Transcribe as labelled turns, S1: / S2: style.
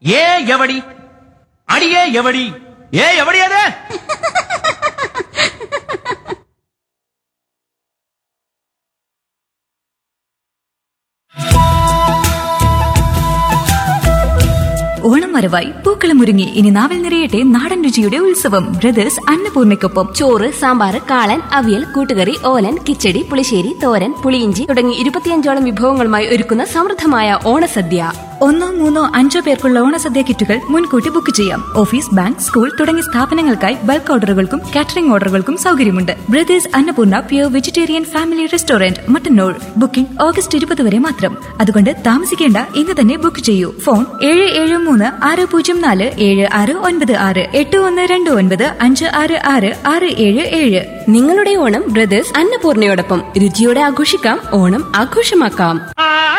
S1: ఏ ఎవడి అడిగే ఎవడి ఏ ఎవడి అదే
S2: ഓണം വരവായി പൂക്കളം ഒരുങ്ങി ഇനി നാവിൽ നിറയട്ടെ നാടൻ രുചിയുടെ ഉത്സവം ബ്രദേഴ്സ് അന്നപൂർണയ്ക്കൊപ്പം
S3: ചോറ് സാമ്പാർ കാളൻ അവിയൽ കൂട്ടുകറി ഓലൻ കിച്ചടി പുളിശ്ശേരി തോരൻ പുളിയിഞ്ചി തുടങ്ങി ഇരുപത്തിയഞ്ചോളം വിഭവങ്ങളുമായി ഒരുക്കുന്ന സമൃദ്ധമായ ഓണസദ്യ
S2: ഒന്നോ മൂന്നോ അഞ്ചോ പേർക്കുള്ള ഓണസദ്യ കിറ്റുകൾ മുൻകൂട്ടി ബുക്ക് ചെയ്യാം ഓഫീസ് ബാങ്ക് സ്കൂൾ തുടങ്ങിയ സ്ഥാപനങ്ങൾക്കായി ബൾക്ക് ഓർഡറുകൾക്കും കാറ്ററിംഗ് ഓർഡറുകൾക്കും സൗകര്യമുണ്ട് brothers Annapoorna pure vegetarian family restaurant Mattannur booking August ഇരുപത് വരെ മാത്രം അതുകൊണ്ട് താമസിക്കേണ്ട ഇന്ന് തന്നെ ബുക്ക് ചെയ്യൂ ഫോൺ ഏഴ് ഏഴ് മൂന്ന് ആറ് പൂജ്യം നാല് ഏഴ് ആറ് ഒൻപത് ആറ് എട്ട് ഒന്ന് രണ്ട് ഒൻപത് അഞ്ച് ആറ് ആറ് ആറ് ഏഴ് ഏഴ്
S3: നിങ്ങളുടെ ഓണം ബ്രദേഴ്സ് അന്നപൂർണയോടൊപ്പം രുചിയോടെ ആഘോഷിക്കാം ഓണം ആഘോഷമാക്കാം